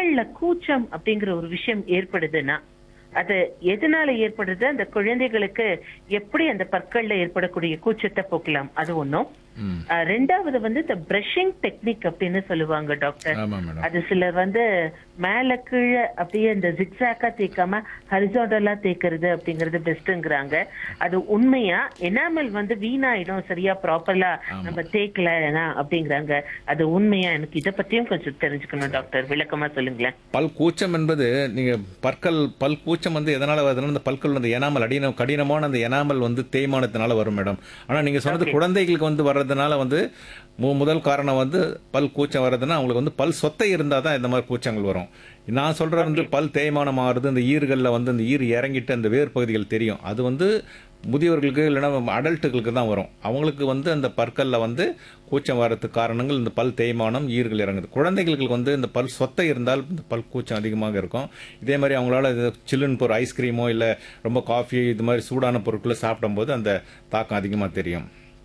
பற்கள்ல கூச்சம் அப்படிங்கிற ஒரு விஷயம் ஏற்படுதுன்னா அது எதனால ஏற்படுது அந்த குழந்தைகளுக்கு எப்படி அந்த பற்கள்ல ஏற்படக்கூடிய கூச்சத்தை போக்கலாம் அது ஒண்ணும் ம் அஹ், ரெண்டாவது வந்து இந்த பிரஷிங் டெக்னிக் அப்படின்னு சொல்லுவாங்க டாக்டர் ஆமா மேடம் அது சிலர் வந்து மேல கீழே அப்படியே இந்த ஜிக்ஸாக்கா தேய்க்காம ஹரிசாண்டலா தேய்க்கிறது அப்படிங்கறது பெஸ்ட்ங்கிறாங்க அது உண்மையா எனாமல் வந்து வீணாயிடும் சரியா ப்ராப்பரா நம்ம தேய்க்கலனா அப்படிங்கிறாங்க அது உண்மையா எனக்கு இத பத்தியும் கொஞ்சம் தெரிஞ்சுக்கணும் டாக்டர் விளக்கமா சொல்லுங்களேன் பல் கூச்சம் என்பது நீங்க பற்கள் பல் கூச்சம் வந்து எதனால வருதுன்னா அந்த பற்கள் வந்து எனாமல் அடின கடினமான அந்த எனாமல் வந்து தேய்மானத்தினால வரும் மேடம் ஆனா நீங்க சொன்னது குழந்தைகளுக்கு வந்து வர்றதுனால வந்து மு- முதல் காரணம் வந்து பல் கூச்சம் வர்றதுன்னா அவங்களுக்கு வந்து பல் சொத்தை இருந்தா தான் இந்த மாதிரி கூச்சங்கள் வரும் நான் சொல்றது வந்து பல் தேய்மானம் ஆகுறது இந்த ஈறுகளில் வந்து இந்த ஈறு இறங்கிட்டு அந்த வேர் பகுதிகள் தெரியும் அது வந்து முதியவர்களுக்கு இல்லைன்னா அடல்ட்டுகளுக்கு தான் வரும் அவங்களுக்கு வந்து அந்த பற்கல்ல வந்து கூச்சம் வர்றதுக்கு காரணங்கள் இந்த பல் தேய்மானம் ஈறுகள் இறங்குது குழந்தைகளுக்கு வந்து இந்த பல் சொத்தை இருந்தால் இந்த பல் கூச்சம் அதிகமாக இருக்கும் இதே மாதிரி அவங்களால இது சில்லுன்னு போகிற ஐஸ்கிரீமோ இல்லை ரொம்ப காஃபி இது மாதிரி சூடான பொருட்களை சாப்பிடும்போது அந்த தாக்கம் அதிகமாக தெரியும்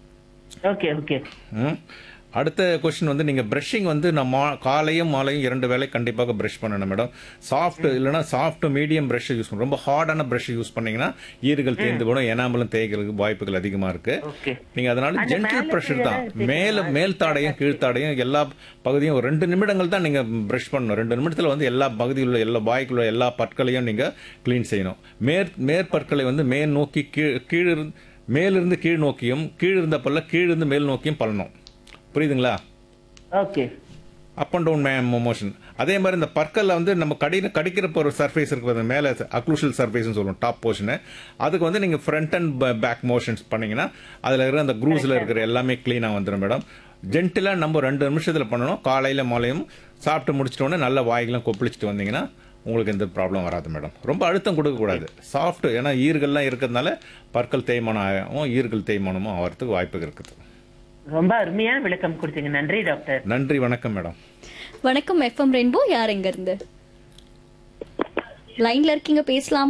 ஓகே ஓகே ம். அடுத்த கொஸ்டின் வந்து நீங்க பிரஷிங் வந்து நம்ம காலையும் மாலையும் இரண்டு வேளை கண்டிப்பாக பிரஷ் பண்ணணும் மேடம் சாஃப்ட் இல்லைன்னா சாஃப்ட் மீடியம் பிரஷ் யூஸ் பண்ணணும் ரொம்ப ஹார்டான பிரஷ் யூஸ் பண்ணீங்கன்னா ஈறுகள் தேய்ந்து போடும் எனாமலும் தேய்க்கிறதுக்கு வாய்ப்புகள் அதிகமா இருக்கு ஓகே நீங்க அதனால அந்த ஜென்டில் மேல ப்ரெஷர் கீழே தான் தேய்க்கணுமா? மேல மேல் தாடையும் கீழ்த்தாடையும் எல்லா பகுதியும் ஒரு ரெண்டு நிமிடங்கள் தான் நீங்க பிரஷ் பண்ணணும் ரெண்டு நிமிடத்துல வந்து எல்லா பகுதியில் உள்ள எல்லா வாய்க்குள்ள எல்லா பற்களையும் நீங்க க்ளீன் செய்யணும் மேற் மேற்பற்களை வந்து மேல் நோக்கி கீழ் கீழ் இருந்து- மேலிருந்து கீழ் நோக்கியும் கீழ் இருந்த பல்ல கீழிருந்து மேல் நோக்கியும் பல்லணும் புரியுதுங்களா okay up and down motion அதே மாதிரி இந்த பற்கல்ல வந்து நம்ம கடி கடிக்கிறப்ப ஒரு சர்ஃபேஸ் இருக்கு பாருங்க, மேலே அக்ளூஷல் சர்ஃபேஸ்னு சொல்லுவோம் டாப் போர்ஷனு அதுக்கு வந்து நீங்கள் ஃப்ரண்ட் அண்ட் பேக் மோஷன்ஸ் பண்ணீங்கன்னா அதில் இருக்கிற அந்த க்ரூஸில் இருக்கிற எல்லாமே க்ளீனாக வந்துடும் மேடம் ஜென்டிலாக நம்ம ரெண்டு நிமிஷத்தில் பண்ணணும் காலையில் மாலையும் சாப்பிட்டு முடிச்சிட்ட உடனே நல்ல வாய்களாம் கொப்பளிச்சுட்டு வந்தீங்கன்னா உங்களுக்கு எந்த ப்ராப்ளம் வராது மேடம் ரொம்ப அழுத்தம் கொடுக்கக்கூடாது சாஃப்ட் ஏன்னா ஈர்கள்லாம் இருக்கிறதுனால பற்கள் தேய்மானம் ஆகும் ஈர்கள் தேய்மானமும் ஆகிறதுக்கு வாய்ப்பு இருக்குது ரொம்ப அருமையான விளக்கம் கொடுத்தீங்க நன்றி டாக்டர் நன்றி வணக்கம் மேடம் வணக்கம் எஃப்எம் ரெயின்போ யார் எங்க இருந்து லைன்ல இருக்கீங்க பேசலாம்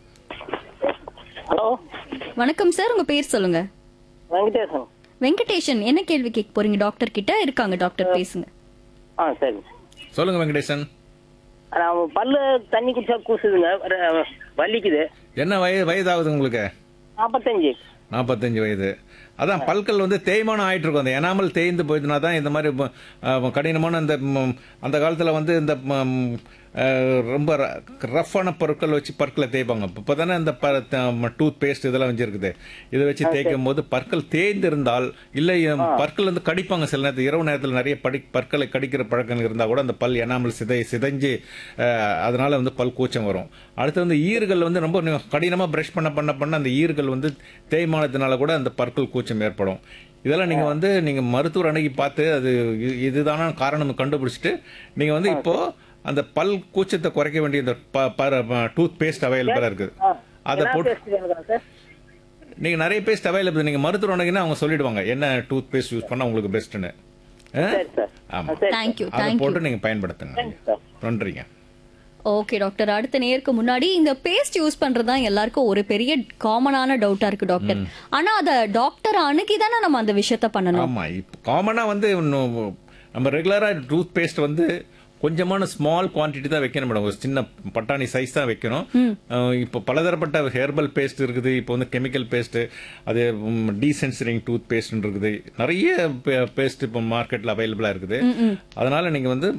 ஹலோ வணக்கம் சார் உங்க பேர் சொல்லுங்க வெங்கடேசன் வெங்கடேஷன் என்ன கேள்வி கேட்க போறீங்க டாக்டர் கிட்ட இருக்காங்க டாக்டர் பேசுங்க ஆ சரி சொல்லுங்க வெங்கடேசன் நான் பல்லு தண்ணி குடிச்சா கூசுதுங்க ர- வலிக்குது என்ன வயது வயதாகுது உங்களுக்கு நாற்பத்தஞ்சு நாற்பத்தஞ்சு வயது அதான் பல்கள் வந்து தேய்மானம் ஆயிட்டு இருக்கும் அந்த எனாமல் தேய்ந்து போயிடுனா தான் இந்த மாதிரி ம, அஹ், கடினமான அந்த ம், அந்த காலத்தில் வந்து இந்த ம், அஹ், ரொம்ப ரஃப்பான பொருட்கள் வச்சு பற்களை தேய்ப்பாங்க இப்போ தானே இந்த டூத் பேஸ்ட் இதெல்லாம் வச்சிருக்குது இதை வச்சு தேய்க்கும் போது பற்கள் தேய்ந்து இருந்தால் இல்லை பற்கள் வந்து கடிப்பாங்க சில நேரத்தில் இரவு நேரத்தில் நிறைய படி பற்களை கடிக்கிற பழக்கம் இருந்தால் கூட அந்த பல் எனாமல் சிதை சிதைஞ்சு அஹ், அதனால வந்து பல் கூச்சம் வரும் அடுத்து வந்து ஈறுகள் வந்து ரொம்ப கடினமாக பிரஷ் பண்ண பண்ண பண்ண அந்த ஈறுகள் வந்து தேய்மானத்தினால கூட அந்த பற்கள் கூச்சம் ஏற்படும் இதெல்லாம் நீங்க வந்து நீங்க மருத்துவர் அணுகி பார்த்து அது இ- இதுதான காரணம் கண்டுபிடிச்சிட்டு நீங்க வந்து இப்போ அந்த பல் கூச்சத்தை குறைக்க வேண்டிய இந்த டூத் பேஸ்ட் அவைலபிளா இருக்குது அதை என்ன போட்டு பேஸ்ட் வேணுங்க சார் நீங்க நிறைய பேஸ்ட் அவைலபிள் நீங்க மருத்துவர் அணுகினா அவங்க சொல்லிடுவாங்க என்ன டூத் பேஸ்ட் யூஸ் பண்ணா உங்களுக்கு பெஸ்ட்னு சரி சார் ஆமா சரி தேங்க்யூ அதை தேங்க்யூ போட்டு நீங்க பயன்படுத்துங்க சார் நன்றிங்க ஓகே டாக்டர் அடுத்த நேருக்கு முன்னாடி இந்த பேஸ்ட் யூஸ் பண்றது தான் எல்லாருக்கும் ஒரு பெரிய காமனான டவுட்டா இருக்கு டாக்டர் ஆனா அத டாக்டர் அணுகி தானே நம்ம அந்த விஷயத்த பண்ணணும் ஆமா இப்போ காமனா வந்து இன்னும் நம்ம ரெகுலரா டூத் பேஸ்ட் வந்து கொஞ்சமான ஸ்மால் குவான்டிட்டி தான் வைக்கணும் மேடம் ஒரு சின்ன பட்டாணி சைஸ் தான் வைக்கணும் அஹ் இப்போ பலதரப்பட்ட ஹெர்பல் பேஸ்ட் இருக்குது இப்போ வந்து கெமிக்கல் பேஸ்ட் அது டீசென்சரிங் டூத் பேஸ்ட் இருக்குது நிறைய பேஸ்ட் இப்போ மார்க்கெட்ல அவைலபிளா இருக்குது அதனால நீங்க வந்து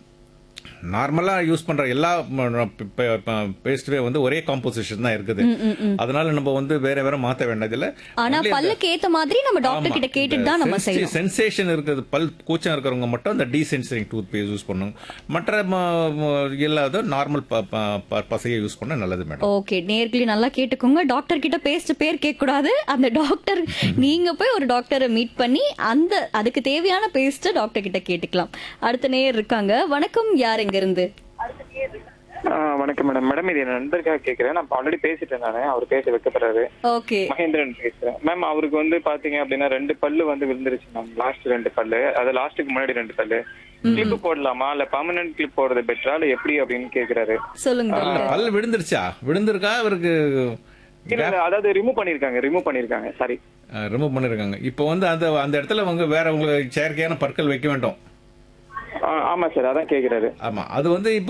நார்மலா யூஸ் பண்ற எல்லா பேஸ்ட்வே வந்து ஒரே காம்போசிஷன் தான் இருக்குது அதனால நம்ம வந்து வேற வேற மாத்த வேண்டியதில்லை ஆனா பல்லுக்கு ஏத்த மாதிரி நம்ம டாக்டர் கிட்ட கேட்டுட்டு தான் நம்ம செய்யணும் சென்சேஷன் இருக்குது பல் கூச்சம் இருக்கிறவங்க மட்டும் அந்த டீசென்சரிங் டூத் பேஸ்ட் யூஸ் பண்ணுங்க மற்ற ம, ம, இல்லாத நார்மல் பசையை யூஸ் பண்ண நல்லது மேடம் ஓகே நேர்களி நல்லா கேட்டுக்கோங்க டாக்டர் கிட்ட பேஸ்ட் பேர் கேட்க கூடாது அந்த டாக்டர் நீங்க போய் ஒரு டாக்டரை மீட் பண்ணி அந்த அதுக்கு தேவையான பேஸ்ட் டாக்டர் கிட்ட கேட்டுக்கலாம் அடுத்த நேர் இருக்காங்க வணக்கம் யார் எங்க இருந்து ஆ, வணக்கம் மேடம் மேடம் இது என் நண்பருக்காக கேட்கிறேன் நான் ஆல்ரெடி பேசிட்டேன் நானு அவர் பேச வைக்கப்படுறாரு ஓகே மகேந்திரன் பேசுறேன் மேம் அவருக்கு வந்து பாத்தீங்க அப்படின்னா ரெண்டு பல்லு வந்து விழுந்துருச்சு மேம் லாஸ்ட் ரெண்டு பல்லு அது லாஸ்ட்டுக்கு முன்னாடி ரெண்டு பல்லு கிளிப் போடலாமா இல்ல பர்மனன்ட் கிளிப் போடுறது பெட்டரா இல்ல எப்படி அப்படின்னு கேக்குறாரு சொல்லுங்க இல்ல, டாக்டர் பல் விழுந்துருச்சா விழுந்திருக்கா அவருக்கு இல்ல, இல்ல, அதாவது ரிமூவ் பண்ணிருக்காங்க ரிமூவ் பண்ணிருக்காங்க சாரி ரிமூவ் பண்ணிருக்காங்க இப்போ வந்து அந்த அந்த இடத்துல அவங்க வேற உங்களுக்கு செயற்கையான பற்கள் வைக்க வேண்டும் ஆமா சார் அதான் கேக்குறாரு ஆமா அது வந்து இப்போ